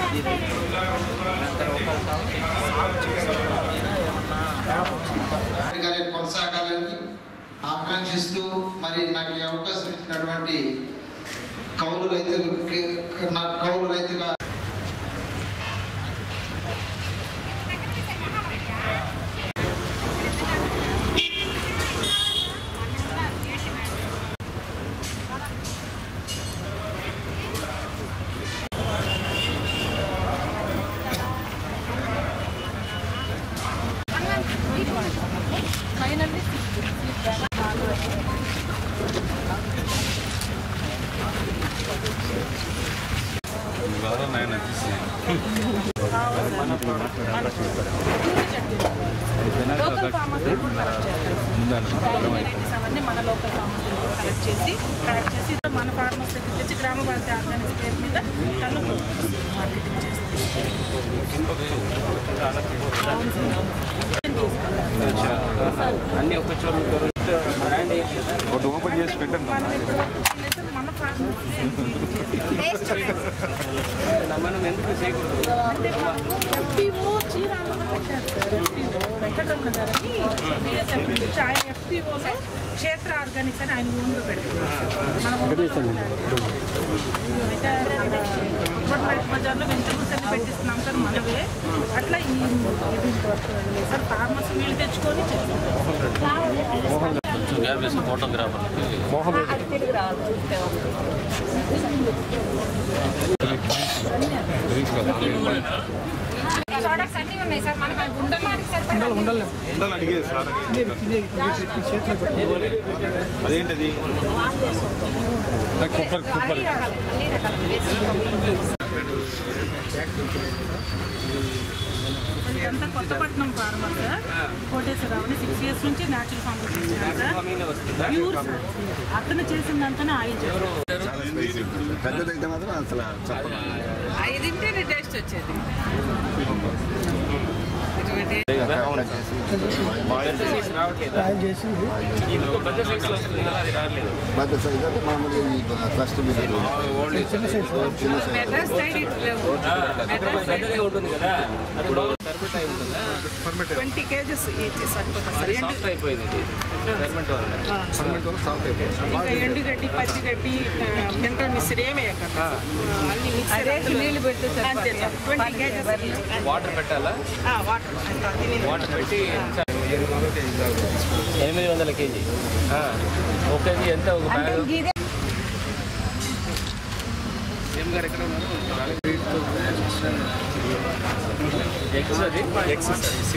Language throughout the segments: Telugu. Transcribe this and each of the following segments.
గారి కొనసాగాలని ఆకాంక్షిస్తూ మరి నాకు ఈ అవకాశం ఇచ్చినటువంటి కౌలు రైతులకి నా కౌలు రైతుగా ఫైనల్లీ లోకల్ ఫార్మర్స్ అవన్నీ మన లోకల్ ఫార్మర్స్ కలెక్ట్ చేసి కలెక్ట్ చేసి మన ఫార్మర్స్ దగ్గర తెచ్చి గ్రామ భారతి ఆర్గానిక్ పేరు మీద కళ్ళు మార్కెటింగ్ చేస్తాం అన్ని ఒక చోటు దొరికితే బ్రాండ్ ఏంటి కదా ఒకటి ఓపెన్ చేసి పెట్టండి మన మన ఫార్మర్స్ మనం ఎందుకు చేయకూడదు అంటే మనము ఎఫ్పిఓ చీరాలలో పెట్టారు సార్ ఎఫ్పిఓ వెంకటరమణ గారని బిఎస్ఎఫ్ నుంచి ఆయన ఎఫ్పిఓలో క్షేత్ర ఆర్గానిక్స్ అని ఆయన ఊళ్ళో పెడుతున్నారు మనం అయితే అక్కడ బజార్లో వెజిటబుల్స్ అన్ని పెట్టిస్తున్నాం సార్ మనవే అట్లా ఈ ఇది సార్ ఫార్మర్స్ వీళ్ళు తెచ్చుకొని చేస్తారు ప్రోడక్ట్స్ అన్నీ ఉన్నాయి సార్ మనకు ఉండడానికి సరిపడా ఉండాలి అడిగేది సార్ అదేంటది కొబ్బరి కొబ్బరి అన్ని రకాలు ఇదంతా కొత్తపట్నం ఫార్మర్ సార్ కోటేశ్వరరావు అని సిక్స్ ఇయర్స్ నుంచి న్యాచురల్ ఫార్మ్ చేస్తున్నారు సార్ ప్యూర్ సార్ అతను చేసిందంతానే ఆయిల్ చేస్తారు చాలా స్పైసీ ఉంటుంది పెద్దదైతే మాత్రం అసలు చెప్పదు ఐదు తింటేనే టేస్ట్ వచ్చేది రావట్లేదా ఇంకో పెద్ద సైజ్ వస్తుంది కదా అది రావట్లేదు పెద్ద సైజ్ అంటే మామూలుగా ఈ ఫస్ట్ మీరు చిన్న సైజ్ మెడ్రాస్ సైడ్ ఇటు లేవు పెద్దదే ఉంటుంది కదా అది బాగా ఫర్మెంట్ అయి ఉంటుందా ట్వంటీ కేజెస్ ఈచ్ సరిపోతుంది సార్ అది ఎండు సాఫ్ట్ అయిపోయింది ఇది ఫర్మెంట్ వల్ల ఇంకా ఎండుగడ్డి పచ్చిగడ్డి మినరల్ మిక్సర్ ఏమి వేయకండి. అన్ని మిక్సర్ నీళ్ళు పెడితే అంతే సార్ ట్వంటీ కేజెస్ వాటర్ పెట్టాలా వాటర్ అంత తిని వాటర్ పెట్టి ఎనిమిది వందల కేజీ ఆ, ఒక కేజీ ఎంత ఒక బ్యాగ్ సీఎం గారు ఎక్కడ ఉన్నారు ఎక్స్ అది x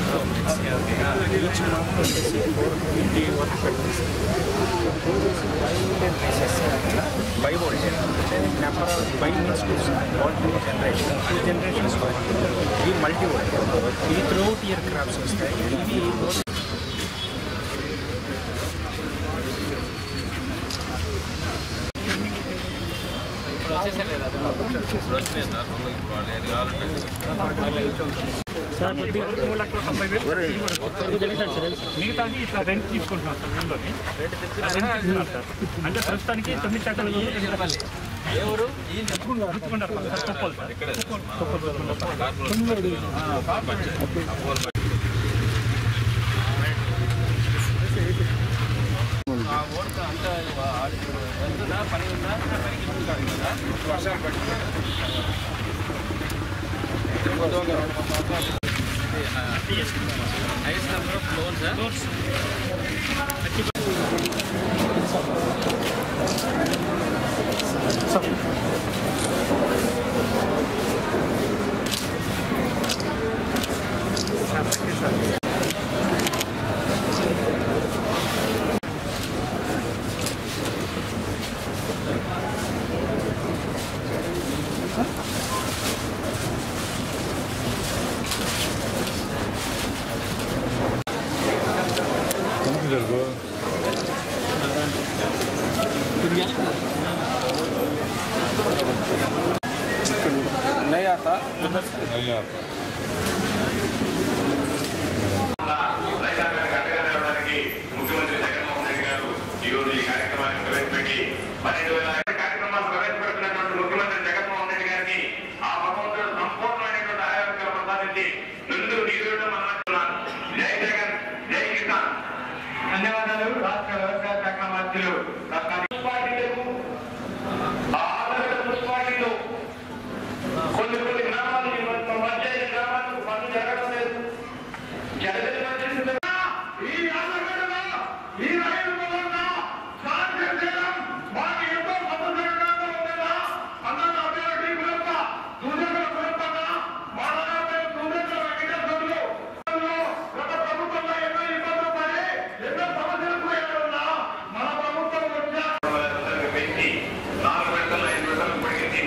by voltage number of by means two volt generation two generations ఇవి మల్టీ వోల్టేజ్ ఇవి త్రూ అవుట్ ఇయర్ క్రాప్స్ వస్తాయి ఇవి సార్ కొద్దిగా మూడు లక్షల తొంభై వేలు మిగతా ఇట్లా రెంట్ తీసుకుంటున్నాం సార్ ఊళ్ళోని రెంట్ తీసుకున్నాం సార్ అంటే ప్రస్తుతానికి తొమ్మిది శాతం ఎవరు గుర్తుకుంటారు సార్ కొప్పలు సార్ కొప్పలు కొప్పలు ఆ ఓడక అంత ఎంతుందా పని ఉందా పనికి ఉంటారు కదా వర్షాలు పట్టి హైయెస్ట్ నెంబర్ ఆఫ్ ఫ్లోర్స్ జరుగు नहीं आता అయ్యా రైతాంగానికి ముఖ్యమంత్రి జగన్మోహన్ రెడ్డి గారు ఈ రోజు ఈ కార్యక్రమాన్ని ప్రవేశపెట్టి పన్నెండు వేల కార్యక్రమాలు ప్రవేశపెడుతున్నటువంటి ముఖ్యమంత్రి జగన్మోహన్ రెడ్డి గారికి ఆ భగవంతుడు సంపూర్ణ పార్టీ నుండి నీరు మనం జై జగన్ జై కిసాన్ ధన్యవాదాలు రాష్ట్ర వ్యవసాయ శాఖ మంత్రులు మున్సిపాలిటీలకు ఆ ఆంధ్రప్రదేశ్ మున్సిపాలిటీలో కొన్ని కొన్ని గ్రామాలు పంచాయతీ గ్రామాలకు పనులు జరగడం లేదు జరగని పరిస్థితుల్లో ఈ ఆంధ్రప్రదేశ్లో ఈ రైలు మూలంగా సాధ్యం చేయడం మాకు ఎంతో సంతోషకరంగా ఉండేదా అన్న అభివృద్ధి గురంతా సూర్యకుల గురంతగా మానవ సూర్యకుల వెంకటేశ్వరులు గత ప్రభుత్వంలో ఎన్నో ఇబ్బందులు పడి ఎన్నో సమస్యలు పోయాడున్నా మన ప్రభుత్వం వచ్చా పెంచి నాలుగు విడతలు ఐదు విడతలు పొడిగించి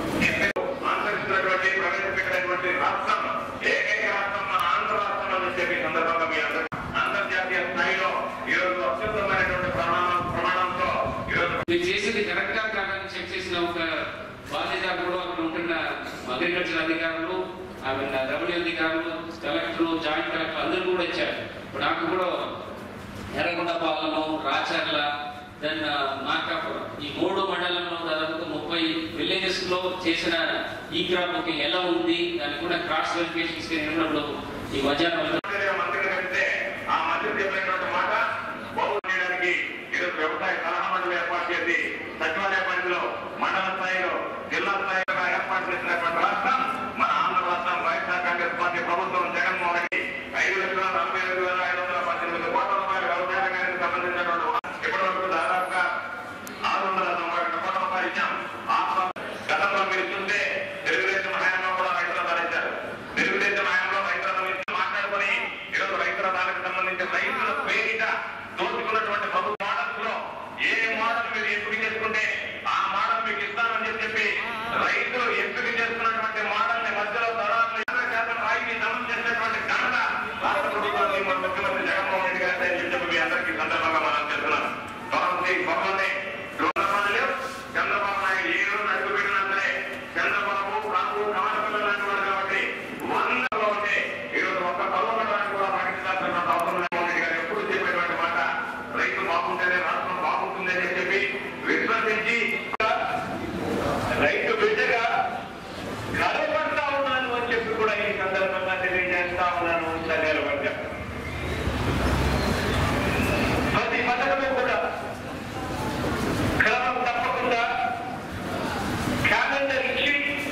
ఆంధ్రప్రదేశ్ ప్రవేశపెట్టినటువంటి రాష్ట్రం ఏకైక రాష్ట్రం మన ఆంధ్ర రాష్ట్రం అని చెప్పి ఈ సందర్భంగా మీ అందరూ అంతర్జాతీయ స్థాయిలో ఈరోజు అత్యుత్తమైనటువంటి ప్రమాణం ప్రమాణంతో ఈరోజు మీరు చేసేది కరెక్టా కాదని చెక్ చేసిన ఒక బాధ్యత కూడా అక్కడ ఉంటున్న అగ్రికల్చర్ అధికారులు ఆమె రెవెన్యూ అధికారులు కలెక్టర్లు జాయింట్ కలెక్టర్ అందరూ కూడా ఇచ్చారు ఇప్పుడు నాకు కూడా ఎర్రగొండపాలెం రాచర్ల దెన్ మార్కాపురం ఈ మూడు మండలంలో దాదాపు ముప్పై విలేజెస్ లో చేసిన ఈ క్రాప్ బుకింగ్ ఎలా ఉంది దానికి కూడా క్రాస్ వెరిఫికేషన్ ఉన్నప్పుడు ఈ మధ్యాహ్నం మంత్రిగా మంత్రిగా కలిస్తే ఆ మంత్రి చెప్పినటువంటి మాట బాగు చేయడానికి ఈరోజు వ్యవసాయ సలహా మండలి ఏర్పాటు చేసి సచివాలయ పరిధిలో మండల స్థాయిలో జిల్లా స్థాయిలో ఏర్పాటు చేసినటువంటి రాష్ట్రం మన ఆంధ్ర రాష్ట్రం వైఎస్ఆర్ కాంగ్రెస్ పార్టీ ప్రభుత్వం జగన్మోహన్ రెడ్డి ఐదు లక్షల నలభై ఐదు వేల ఐదు వందల పద్దెనిమిది కోట్ల రూపాయల వ్యవసాయ రంగానికి సంబంధించినటువంటి ఇప్పటి వరకు దాదాపుగా ఆరు వందల తొంభై ఒక్క కోట్ల రూపాయలు ఇచ్చాం ఆ గతంలో మీరు చూస్తే తెలుగుదేశం హయాంలో కూడా రైతులు ధరించారు తెలుగుదేశం హయాంలో రైతుల గురించి మాట్లాడుకొని ఈరోజు రైతుల దానికి సంబంధించి రైతుల పేరిట దోచుకున్నటువంటి ప్రభుత్వ మోడల్స్ లో ఏ మోడల్ మీరు ఎంపిక చేసుకుంటే ఆ మోడల్ మీకు ఇస్తానని చెప్పి చెప్పి రైతులు ఎంపిక చేసుకున్నటువంటి మోడల్ ని మధ్యలో దళాలు యాభై శాతం రాయికి నమోదు చేసినటువంటి ఘనత రాష్ట్ర ప్రభుత్వానికి మన ముఖ్యమంత్రి జగన్మోహన్ రెడ్డి గారి అని చెప్పి మీ అందరికీ ఈ సందర్భంగా మనం చేస్తున్నాం త్వరలో త్వరలోనే రుణమాలు లేవు చంద్రబాబు నాయుడు ఏ రోజు అడుగు పెట్టినా సరే చంద్రబాబు రాము కమలపిల్ల లాంటి వాడు కాబట్టి వందలో ఉంటే ఈరోజు ఒక్క కలవడానికి కూడా ప్రకటించాల్సిన అవసరం లేదు మోదీ గారు ఎప్పుడు చెప్పేటువంటి మాట రైతు బాగుంటేనే రాష్ట్రం బాగుంటుందని చెప్పి విశ్వసించి రైతు బిడ్డగా గర్వపడతా ఉన్నాను అని చెప్పి కూడా ఈ సందర్భంగా తెలియజేస్తా ఉన్నాను సర్వేల వర్గ ప్రతి పథకము కూడా క్రమం తప్పకుండా క్యాలెండర్ ఇచ్చి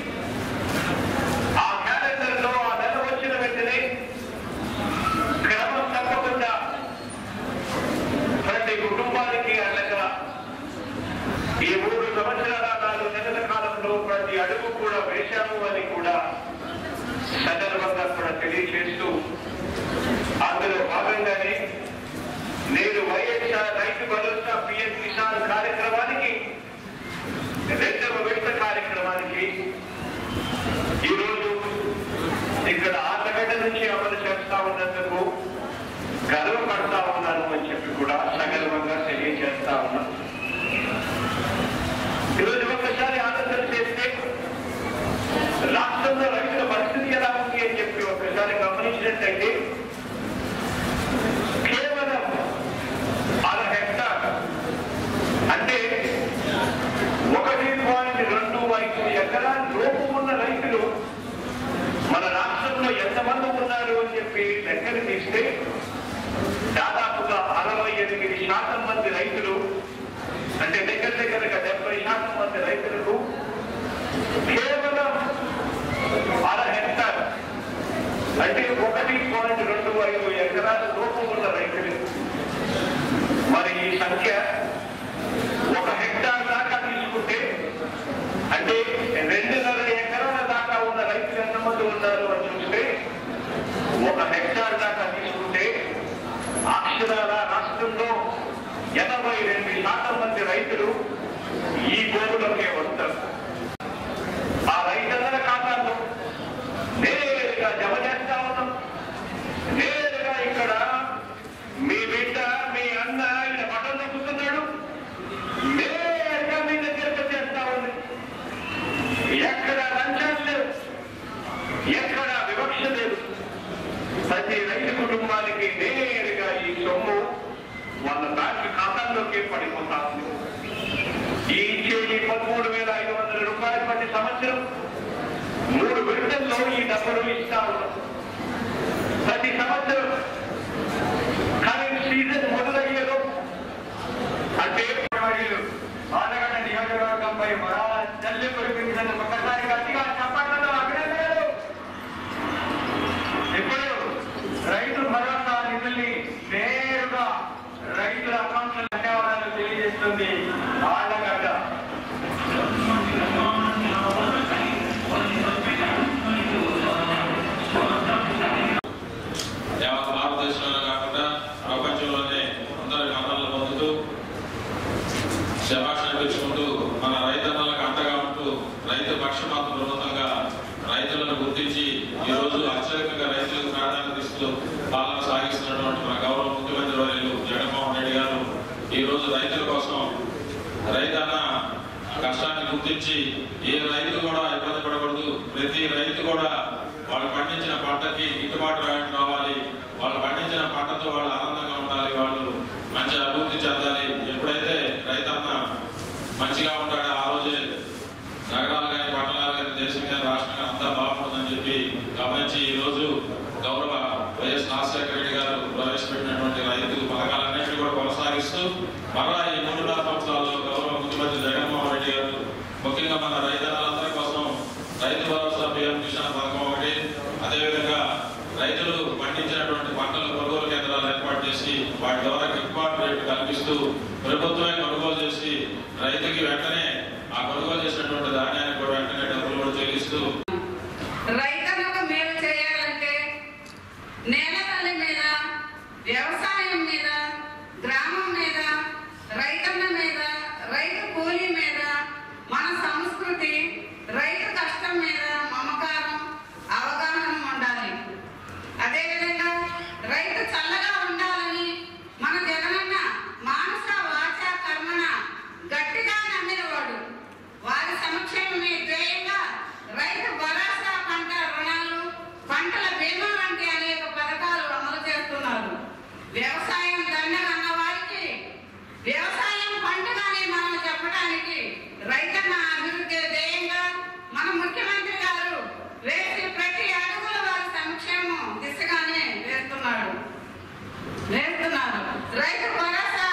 ఆ క్యాలెండర్ లో ఆ నెల వచ్చిన వెంటనే క్రమం తప్పకుండా ప్రతి కుటుంబానికి అనగా ఈ మూడు సంవత్సరాల నాలుగు నెలల కాలంలో ప్రతి అడుగు కూడా వేశాము అని కూడా సందర్భంగా కూడా తెలియజేస్తూ అందులో భాగంగానే నేను వైఎస్ఆర్ రైతు భరోసా పిఎం కిసాన్ కార్యక్రమానికి రెండవ విడత కార్యక్రమానికి ఈరోజు ఇక్కడ ఆటగడ్డ నుంచి అమలు చేస్తా ఉన్నందుకు గర్వపడతా ఉన్నాను అని చెప్పి కూడా సగర్వంగా తెలియజేస్తా ఉన్నాను ఈరోజు ఒక్కసారి ఆలోచన చేస్తే రాష్ట్రంలో రైతుల పరిస్థితి ఎలా ఉంది అని చెప్పి ఒక్కసారి గమనించినట్టయితే కేవలం అర హెక్టార్ అంటే ఒకటి పాయింట్ రెండు ఐదు ఎకరాల లోపు ఉన్న రైతులు మన రాష్ట్రంలో ఎంతమంది ఉన్నారు అని చెప్పి లెక్కలు తీస్తే దాదాపుగా అరవై ఎనిమిది శాతం మంది రైతులు అంటే దగ్గర దగ్గరగా డెబ్బై శాతం మంది రైతులకు కేవలం అర హెక్టార్ అంటే ఒకటి పాయింట్ రెండు ఐదు ఎకరాల లోపు ఉన్న రైతులు మరి ఈ సంఖ్య ఒక హెక్టార్ దాకా తీసుకుంటే అంటే రెండున్నర ఎకరాల దాకా ఉన్న రైతులు ఎంతమంది ఉన్నారు అని చూస్తే ఒక హెక్టార్ దాకా తీసుకుంటే అక్షరాల రాష్ట్రంలో ఎనభై రెండు శాతం మంది రైతులు ఈ గోవులకే వస్తారు ఆ రైతుల ఖాతాలో నేరుగా జమ చేస్తా ఉన్నాం నేరుగా ఇక్కడ మీ బిడ్డ మీ అన్న ఈయన పట్టం నొక్కుతున్నాడు నేరుగా మీ దగ్గరకు చేస్తా ఉంది ఎక్కడ లంచాలు లేవు ఎక్కడ వివక్ష లేదు ప్రతి రైతు కుటుంబానికి నేరుగా ఈ సొమ్ము వాళ్ళ బ్యాంక్ ఖాతాల్లోకి పడిపోతా ఉంది ఈ ఇచ్చే ఈ పదమూడు వేల ఐదు వందల రూపాయలు ప్రతి సంవత్సరం మూడు విడతల్లో ఈ డబ్బులు ఇస్తా ఉన్నాం ప్రతి సంవత్సరం ఖరీఫ్ సీజన్ మొదలయ్యేలో అంటే మరియు ఆలగడ్డ నియోజకవర్గంపై మరా జల్లి కురిపించినందుకు ఒకసారి గట్టిగా చప్పట్లతో అభినందనలు ఇప్పుడు రైతు భరోసా నిధుల్ని నేరుగా రైతుల అకౌంట్లో ధన్యవాదాలు తెలియజేస్తుంది ఆలగడ్డ యావత్ భారతదేశంలో కాకుండా ప్రపంచంలోనే అందరి మన్నలు పొందుతూ శభాష్ అనిపించుకుంటూ మన రైతన్నలకు అండగా ఉంటూ రైతు పక్షపాత ప్రభుత్వంగా రైతులను గుర్తించి ఈ రోజు అత్యధికంగా రైతులకు ప్రాధాన్యత ఇస్తూ పాలన సాగిస్తున్నటువంటి మన గౌరవ ముఖ్యమంత్రి వర్యులు జగన్మోహన్ రెడ్డి గారు ఈ రోజు రైతుల కోసం రైతన్న కష్టాన్ని గుర్తించి ఏ రైతు కూడా ఇబ్బంది పడకూడదు ప్రతి రైతు కూడా వాళ్ళు పండించిన పంటకి గిట్టుబాటు రేటు రావాలి వాళ్ళు పండించిన పంటతో వాళ్ళు ఆనందంగా ఉండాలి వాళ్ళు మంచి అభివృద్ధి చెందాలి ఎప్పుడైతే రైతన్న మంచిగా ఉంటాడో ఆ రోజే నగరాలు కానీ పట్టణాలు కానీ దేశం కానీ రాష్ట్రం కానీ అంతా బాగుంటుందని చెప్పి గమనించి ఈ రోజు గౌరవ వైఎస్ రాజశేఖర రెడ్డి గారు ప్రవేశపెట్టినటువంటి రైతు పథకాలన్నింటినీ కూడా కొనసాగిస్తూ మరలా ఈ మూడున్నర సంవత్సరాల్లో గౌరవ ముఖ్యమంత్రి జగన్మోహన్ రెడ్డి గారు ముఖ్యంగా మన రైతన్నలందరి కోసం రైతు భరోసా పిఎం కిసాన్ పథకం ఒకటి అదేవిధంగా రైతులు పండించినటువంటి పంటల కొనుగోలు కేంద్రాలు ఏర్పాటు చేసి వాటి ద్వారా గిట్టుబాటు రేటు కల్పిస్తూ ప్రభుత్వమే కొనుగోలు చేసి రైతుకి వెంటనే ఆ కొనుగోలు చేసినటువంటి ధాన్యానికి కూడా వెంటనే డబ్బులు కూడా చెల్లిస్తూ రైతులకు మేలు చేయాలంటే నేల తల్లి మీద వ్యవసాయం మీద గ్రామం మీద రైతన్న మీద రైతు కూలీ మీద మన సంస్కృతి రైతు కష్టం మీద మమకారం అవగాహన ఉండాలి అదేవిధంగా రైతు చల్లగా ఉండాలని మన జగనన్న మానస వాచ కర్మణ గట్టిగా నమ్మినవాడు వారి సంక్షేమమే ధ్యేయంగా రైతు భరోసా పంట రుణాలు పంటల బీమా వంటి అనేక పథకాలు అమలు చేస్తున్నారు వ్యవసాయం దండగ అన్న వారికి వ్యవసాయం పంటగానే మనం చెప్పడానికి రైతన్న అభివృద్ధి ధ్యేయంగా మన ముఖ్యమంత్రి గారు వేసి ప్రతి అడుగుల వారి సంక్షేమం దిశగానే వేస్తున్నాడు వేస్తున్నారు రైతు భరోసా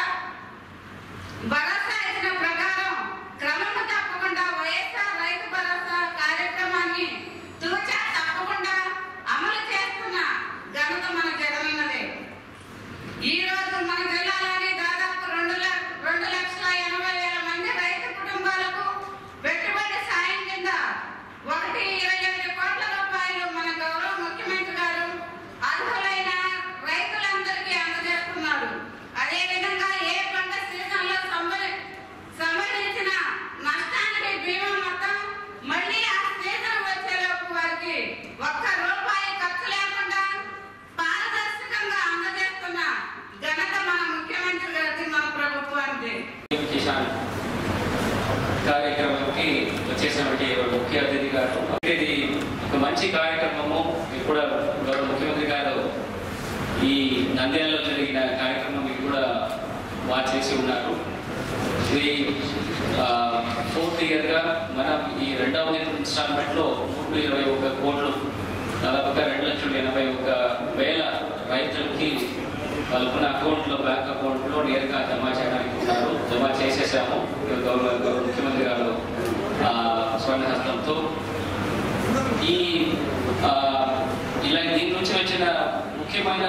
భరోసా ఇచ్చిన ప్రకారం క్రమము తప్పకుండా వైఎస్ఆర్ రైతు భరోసా కార్యక్రమాన్ని తూచా తప్పకుండా అమలు చేస్తున్న ఘనత మన జగనన్నదే ఈ రోజు మన జిల్లాలోని దాదాపు రెండు ల- రెండు లక్షల ఎనభై వేల మంది రైతు కుటుంబాలకు పెట్టుబడి సాయం కింద ఒకటి ఇరవై ఎనిమిది కోట్ల రూపాయలు మన గౌరవ ముఖ్యమంత్రి గారు అర్హులైన రైతులందరికీ అందజేస్తున్నారు అదేవిధంగా ఏ పంట సీజన్లో సంబరి సంబంధించిన నష్టానికి బీమా మొత్తం మళ్ళీ ఆ సీజన్ వచ్చేలోపు వారికి ఒక్క రూపాయి ఖర్చు లేకుండా పారదర్శకంగా అందజేస్తున్న ఘనత మన ముఖ్యమంత్రి గారికి మన ప్రభుత్వానికి కిసాన్ కార్యక్రమంకి వచ్చేసినటువంటి ముఖ్య అతిథి గారు ఇది ఒక మంచి కార్యక్రమము ఇప్పుడు గౌరవ ముఖ్యమంత్రి గారు ఈ నంద్యాలలో జరిగిన కార్యక్రమం ఇది కూడా వాచ్ చేసి ఉన్నారు ఇది ఫోర్త్ ఇయర్గా మనం ఈ రెండవ ఇన్స్టాల్మెంట్లో మూడు ఇరవై ఒక కోట్లు దాదాపుగా రెండు లక్షల ఎనభై ఒక వేల రైతులకి వాళ్ళకున్న అకౌంట్లో బ్యాంక్ అకౌంట్లో నేరుగా జమ చేయడానికి ఉన్నారు జమ చేసేసాము గౌరవ గౌరవ ముఖ్యమంత్రి గారు ఆ, స్వర్ణహస్తంతో ఈ ఆ, ఇలా దీని నుంచి వచ్చిన ముఖ్యమైన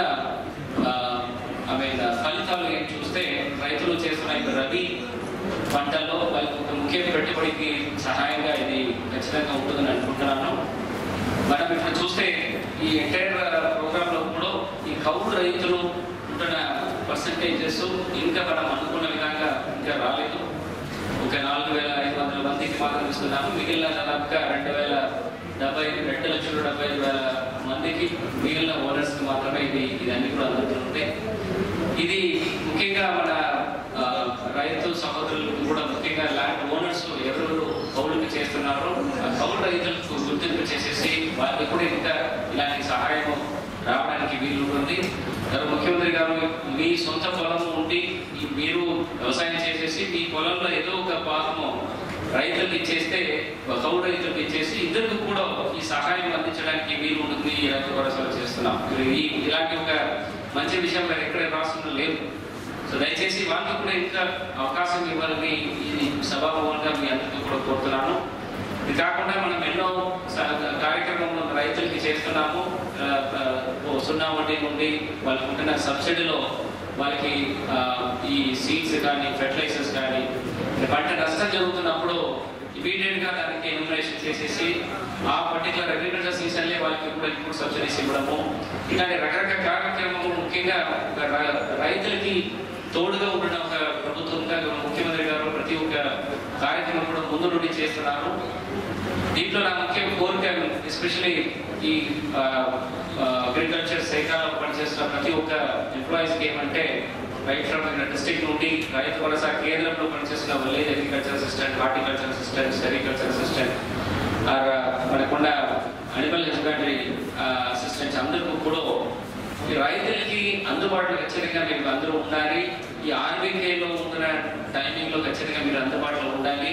ఐ మీన్ ఫలితాలు ఏం చూస్తే రైతులు చేస్తున్న ఈ రబీ పంటల్లో వాళ్ళకి ఒక ముఖ్య పెట్టుబడికి సహాయంగా ఇది ఖచ్చితంగా ఉంటుందని అనుకుంటున్నాను మనం ఇప్పుడు చూస్తే ఈ ఎంటైర్ ప్రోగ్రామ్ లో కూడా ఈ కౌలు రైతులు ఉంటున్న పర్సంటేజెస్ ఇంకా మనం అనుకున్న విధంగా ఇంకా రాలేదు ఒక నాలుగు వేల ఐదు వందల మందికి మాత్రం ఇస్తున్నాము మిగిలిన దాదాపుగా రెండు వేల డెబ్బై రెండు లక్షల డెబ్బై ఐదు వేల మందికి మిగిలిన ఓనర్స్ కి మాత్రమే ఇది ఇదన్నీ కూడా అందుతుంటే ఇది ముఖ్యంగా మన ఆ, రైతు సహోదరులకు కూడా ముఖ్యంగా ల్యాండ్ ఓనర్స్ ఎవరెవరు కౌలుకి చేస్తున్నారో ఆ కౌలు రైతులకు గుర్తింపు చేసేసి వాళ్ళకి కూడా ఇంకా ఇలాంటి సహాయం రావడానికి వీలు ఉంటుంది గౌరవ ముఖ్యమంత్రి గారు మీ సొంత పొలం ఉండి ఈ- మీరు వ్యవసాయం చేసేసి మీ పొలంలో ఏదో ఒక భాగము రైతులకు ఇచ్చేస్తే కౌలు రైతులకు ఇచ్చేసి ఇద్దరికి కూడా ఈ సహాయం అందించడానికి వీలు ఉంటుంది ఈ రైతు భరోసాలు చేస్తారు చేస్తున్నాం ఈ ఇలాంటి ఒక మంచి విషయం మరి ఎక్కడ రాష్ట్రంలో లేదు సో దయచేసి వాళ్ళకి కూడా ఇంకా అవకాశం ఇవ్వాలని ఈ సభాభవన్గా మీ అందరికీ కూడా కోరుతున్నాను ఇది కాకుండా మనం ఎన్నో స- కార్యక్రమంలో రైతులకి చేస్తున్నాము ఆ, ఆ, ఓ సున్నా వడ్డీ నుండి వాళ్ళకి ఉంటున్న సబ్సిడీలో వాళ్ళకి ఆ, ఈ సీడ్స్ కానీ ఫెర్టిలైజర్స్ కానీ పంట నష్టం జరుగుతున్నప్పుడు ఇమీడియట్ గా దానికి ఎన్యుమరేషన్ చేసేసి ఆ పర్టికులర్ అగ్రికల్చర్ సీజన్లే వాళ్ళకి కూడా ఇప్పుడు సబ్సిడీస్ ఇవ్వడము ఇలాంటి రకరకాల కార్యక్రమము ముఖ్యంగా ఒక ర- రైతులకి తోడుగా ఉండడం ఒక ప్రభుత్వంగా ముఖ్యమంత్రి గారు ప్రతి ఒక్క కార్యక్రమం కూడా ముందు నుండి చేస్తున్నారు దీంట్లో నా ముఖ్య కోరిక ఎస్పెషల్లీ ఈ అగ్రికల్చర్ శాఖలో పనిచేస్తున్న ప్రతి ఒక్క ఎంప్లాయీస్కి ఏమంటే రైట్ ఫ్రమ్ డిస్ట్రిక్ట్ నుండి రైతు భరోసా కేంద్రంలో పనిచేస్తున్న village agriculture assistant horticulture assistant sericulture assistant or మనకున్న అనిమల్ హస్బెండరీ అసిస్టెంట్స్ అందరికీ కూడా ఈ రైతులకి అందుబాటులో ఖచ్చితంగా మీరు అందరూ ఉండాలి ఈ ఆర్బీకేలో ఉంటున్న టైమింగ్లో ఖచ్చితంగా మీరు అందుబాటులో ఉండాలి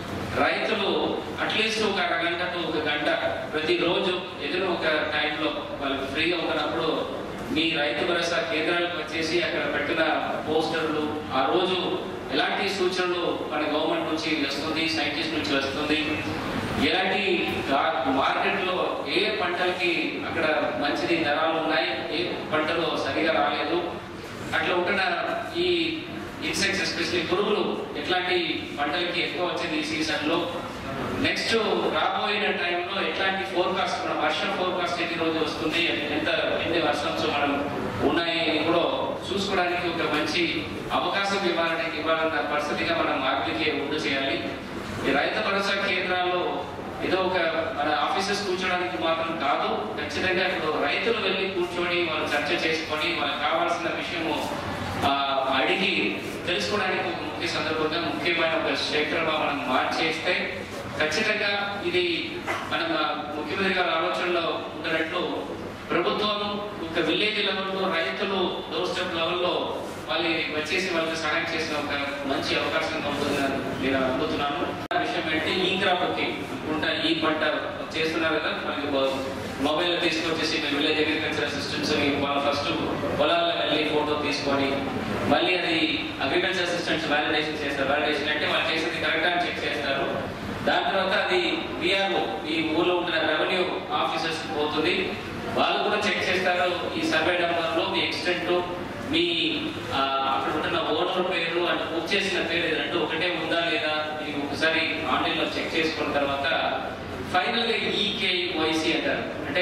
రైతులు అట్లీస్ట్ ఒక అరగంట టు ఒక గంట ప్రతిరోజు ఏదైనా ఒక టైంలో వాళ్ళకి ఫ్రీగా ఉన్నప్పుడు మీ రైతు భరోసా కేంద్రాలకు వచ్చేసి అక్కడ పెట్టిన పోస్టర్లు ఆ రోజు ఎలాంటి సూచనలు మన గవర్నమెంట్ నుంచి వస్తుంది సైంటిస్ట్ నుంచి వస్తుంది ఎలాంటి మార్కెట్లో ఏ పంటలకి అక్కడ మంచిది ధరలు ఉన్నాయి ఏ పంటలు సరిగా రాలేదు అట్లా ఉంటున్న ఈ ఇన్సెక్ట్స్ ఎస్పెషల్లీ పురుగులు ఎట్లాంటి పంటలకి ఎక్కువ వచ్చింది ఈ సీజన్లో నెక్స్ట్ రాబోయే టైంలో ఎట్లాంటి ఫోర్కాస్ట్ మన వర్షం ఫోర్కాస్ట్ ఎన్ని రోజు వస్తుంది ఎంత ఎన్ని వర్షంస్ మనం ఉన్నాయి అని కూడా చూసుకోవడానికి ఒక మంచి అవకాశం ఇవ్వాలని ఇవ్వాలన్న పరిస్థితిగా మనం ఆర్థిక ఉండు చేయాలి ఈ రైతు భరోసా కేంద్రాల్లో ఏదో ఒక మన ఆఫీసెస్ కూర్చోడానికి మాత్రం కాదు ఖచ్చితంగా ఇప్పుడు రైతులు వెళ్ళి కూర్చొని వాళ్ళు చర్చ చేసుకొని వాళ్ళకి కావాల్సిన విషయము ఆ, అడిగి తెలుసుకోవడానికి ఒక ముఖ్య సందర్భంగా ముఖ్యమైన ఒక క్షేత్రంగా మనం మార్చేస్తే ఖచ్చితంగా ఇది మనం ఆ, ముఖ్యమంత్రి గారి ఆలోచనలో ఉన్నట్లు ప్రభుత్వం ఒక విలేజ్ లెవెల్లో రైతులు డోర్ స్టెప్ లెవెల్లో వాళ్ళు వచ్చేసి వాళ్ళకి సహాయం చేసిన ఒక మంచి అవకాశంగా ఉంటుందని నేను అనుకుంటున్నాను ఆ విషయం ఏంటి ఈ క్రాప్ బుకింగ్ ఉంటా ఈ పంట చేస్తున్నారు కదా మనకి మొబైల్ తీసుకొచ్చేసి మీ విలేజ్ అగ్రికల్చర్ అసిస్టెంట్స్ వాళ్ళ ఫస్ట్ పొలాల్లో వెళ్ళి ఫోటో తీసుకొని మళ్ళీ అది అగ్రికల్చర్ అసిస్టెంట్స్ వ్యాలిడేషన్ చేస్తారు వ్యాలిడేషన్ అంటే వాళ్ళు చేసేది కరెక్ట్ అని చెక్ చేస్తారు దాని తర్వాత అది విఆర్ఓ ఈ ఊళ్ళో ఉంటున్న రెవెన్యూ ఆఫీసర్స్ పోతుంది వాళ్ళు కూడా చెక్ చేస్తారు ఈ సర్వే నెంబర్లో మీ ఎక్స్టెంట్ మీ ఆ, అక్కడ ఉంటున్న ఓనర్ పేరు అంటే బుక్ చేసిన పేరు ఇది రెండు ఒకటే ఉందా లేదా ఇది ఒకసారి ఆన్లైన్లో చెక్ చేసుకున్న తర్వాత ఫైనల్గా ఈకేవైసీ అంటారు అంటే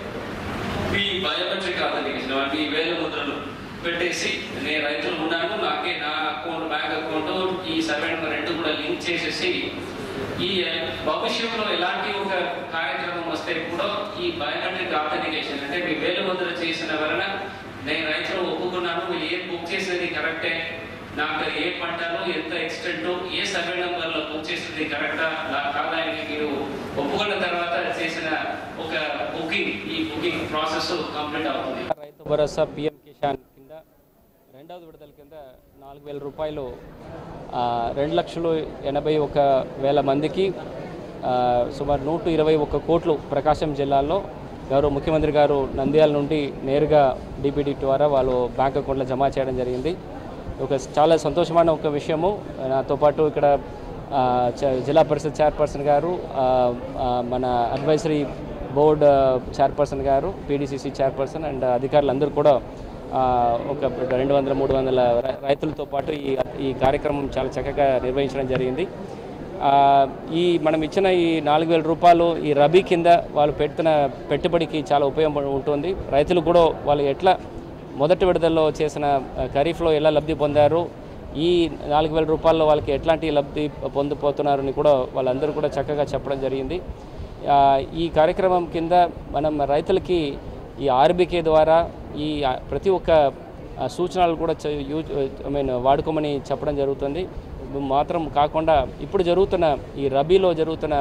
మీ బయోమెట్రిక్ ఆథెంటికేషన్ మీ వేల ముద్రలు పెట్టేసి నేను రైతులు ఉన్నాను నాకే నా అకౌంట్ బ్యాంక్ అకౌంట్ ఈ సర్వే నెంబర్ రెండు కూడా లింక్ చేసేసి ఈ భవిష్యత్తులో ఎలాంటి ఒక కార్యక్రమం వస్తే కూడా ఈ బయోమెట్రిక్ ఆథెంటికేషన్ అంటే మీ వేలు ముద్ర చేసిన వలన నేను రైతులు ఒప్పుకున్నాను మీరు ఏం బుక్ చేసేది కరెక్టే నాకు ఏ పంటలో ఎంత ఎక్స్టెంట్ ఏ సర్వే నెంబర్లో బుక్ చేసింది కరెక్టా కాదా అని మీరు ఒప్పుకున్న తర్వాత చేసిన ఒక బుకింగ్ ఈ బుకింగ్ ప్రాసెస్ కంప్లీట్ అవుతుంది రైతు భరోసా పిఎం కిసాన్ కింద రెండవది విడతల కింద నాలుగు వేల రూపాయలు ఆ, రెండు లక్షలు ఎనభై ఒక వేల మందికి ఆ, సుమారు నూట ఇరవై ఒక్క కోట్లు ప్రకాశం జిల్లాలో గౌరవ ముఖ్యమంత్రి గారు నంద్యాల నుండి నేరుగా డిబిటీ ద్వారా వాళ్ళు బ్యాంక్ అకౌంట్లో జమ చేయడం జరిగింది ఒక చాలా సంతోషమైన ఒక విషయము నాతో పాటు ఇక్కడ ఆ, చ- జిల్లా పరిషత్ చైర్పర్సన్ గారు ఆ, ఆ, మన అడ్వైజరీ బోర్డ్ చైర్పర్సన్ గారు పీడీసీసీ చైర్పర్సన్ అండ్ అధికారులందరూ కూడా ఆ, ఒక రెండు వందల మూడు వందల రై- రైతులతో పాటు ఈ ఈ కార్యక్రమం చాలా చక్కగా నిర్వహించడం జరిగింది ఆ, ఈ మనం ఇచ్చిన ఈ నాలుగు వేల రూపాయలు ఈ రబీ కింద వాళ్ళు పెడుతున్న పెట్టుబడికి చాలా ఉపయోగం ఉంటుంది రైతులు కూడా వాళ్ళు ఎట్లా మొదటి విడుదలలో చేసిన ఆ, ఖరీఫ్లో ఎలా లబ్ధి పొందారు ఈ నాలుగు వేల రూపాయల్లో వాళ్ళకి ఎట్లాంటి లబ్ధి పొందిపోతున్నారని కూడా వాళ్ళందరూ కూడా చక్కగా చెప్పడం జరిగింది ఆ, ఈ కార్యక్రమం కింద మనం రైతులకి ఈ ఆర్బీకే ద్వారా ఈ ఆ, ప్రతి ఒక్క ఆ, సూచనలు కూడా చ- యూజ్ ఐ మీన్ వాడుకోమని చెప్పడం జరుగుతుంది మాత్రం కాకుండా ఇప్పుడు జరుగుతున్న ఈ రబీలో జరుగుతున్న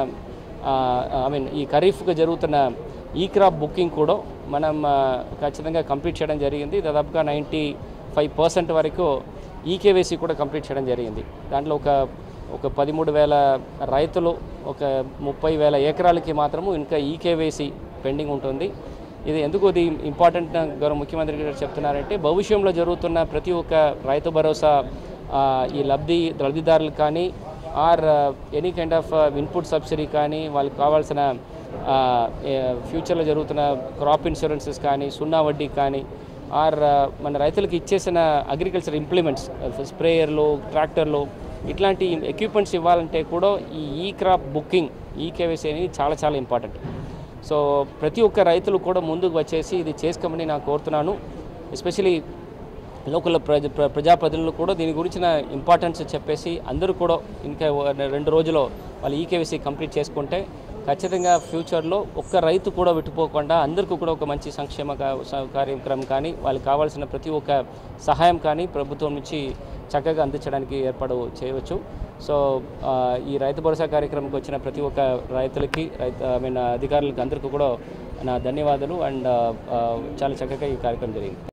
ఐ మీన్ ఈ ఖరీఫ్కి జరుగుతున్న ఈ క్రాప్ బుకింగ్ కూడా మనం ఆ, ఖచ్చితంగా కంప్లీట్ చేయడం జరిగింది దాదాపుగా నైంటీ ఫైవ్ పర్సెంట్ వరకు ఈకేవైసీ కూడా కంప్లీట్ చేయడం జరిగింది దాంట్లో ఒక ఒక పదమూడు వేల రైతులు ఒక ముప్పై వేల ఎకరాలకి మాత్రము ఇంకా ఈకేవైసీ పెండింగ్ ఉంటుంది ఇది ఎందుకు ఇది ఇంపార్టెంట్ గౌరవ ముఖ్యమంత్రి గారు చెప్తున్నారంటే భవిష్యంలో జరుగుతున్న ప్రతి ఒక్క రైతు భరోసా ఆ, ఈ లబ్ధి లబ్ధిదారులకు కానీ or any kind of input subsidy కానీ వాళ్ళకి కావాల్సిన ఆ, ఏ, ఫ్యూచర్లో జరుగుతున్న క్రాప్ ఇన్సూరెన్సెస్ కానీ సున్నా వడ్డీ కానీ ఆర్ ఆ, మన రైతులకు ఇచ్చేసిన అగ్రికల్చర్ ఇంప్లిమెంట్స్ స్ప్రేయర్లు ట్రాక్టర్లు ఇట్లాంటి ఎక్విప్మెంట్స్ ఇవ్వాలంటే కూడా ఈ ఈ క్రాప్ బుకింగ్ ఈ కేవైసీ అనేది చాలా చాలా ఇంపార్టెంట్ సో ప్రతి ఒక్క రైతులు కూడా ముందుకు వచ్చేసి ఇది చేసుకోమని నేను కోరుతున్నాను ఎస్పెషలీ లోకల్ ప్రజ ప్ర- ప్రజాప్రతినిధులు కూడా దీని గురించిన ఇంపార్టెన్స్ చెప్పేసి అందరూ కూడా ఇంకా ఓ- రెండు రోజుల్లో వాళ్ళు ఈకేవీసీ కంప్లీట్ చేసుకుంటే ఖచ్చితంగా ఫ్యూచర్లో ఒక్క రైతు కూడా విట్టుపోకుండా అందరికీ కూడా ఒక మంచి సంక్షేమ కా- స- కార్యక్రమం కానీ వాళ్ళకి కావాల్సిన ప్రతి ఒక్క సహాయం కానీ ప్రభుత్వం నుంచి చక్కగా అందించడానికి ఏర్పాటు చేయవచ్చు సో ఆ, ఈ రైతు భరోసా కార్యక్రమంకి వచ్చిన ప్రతి ఒక్క రైతులకి రైతు ఐ మీన్ అధికారులకి అందరికీ కూడా నా ధన్యవాదాలు అండ్ చాలా చక్కగా ఈ కార్యక్రమం జరిగింది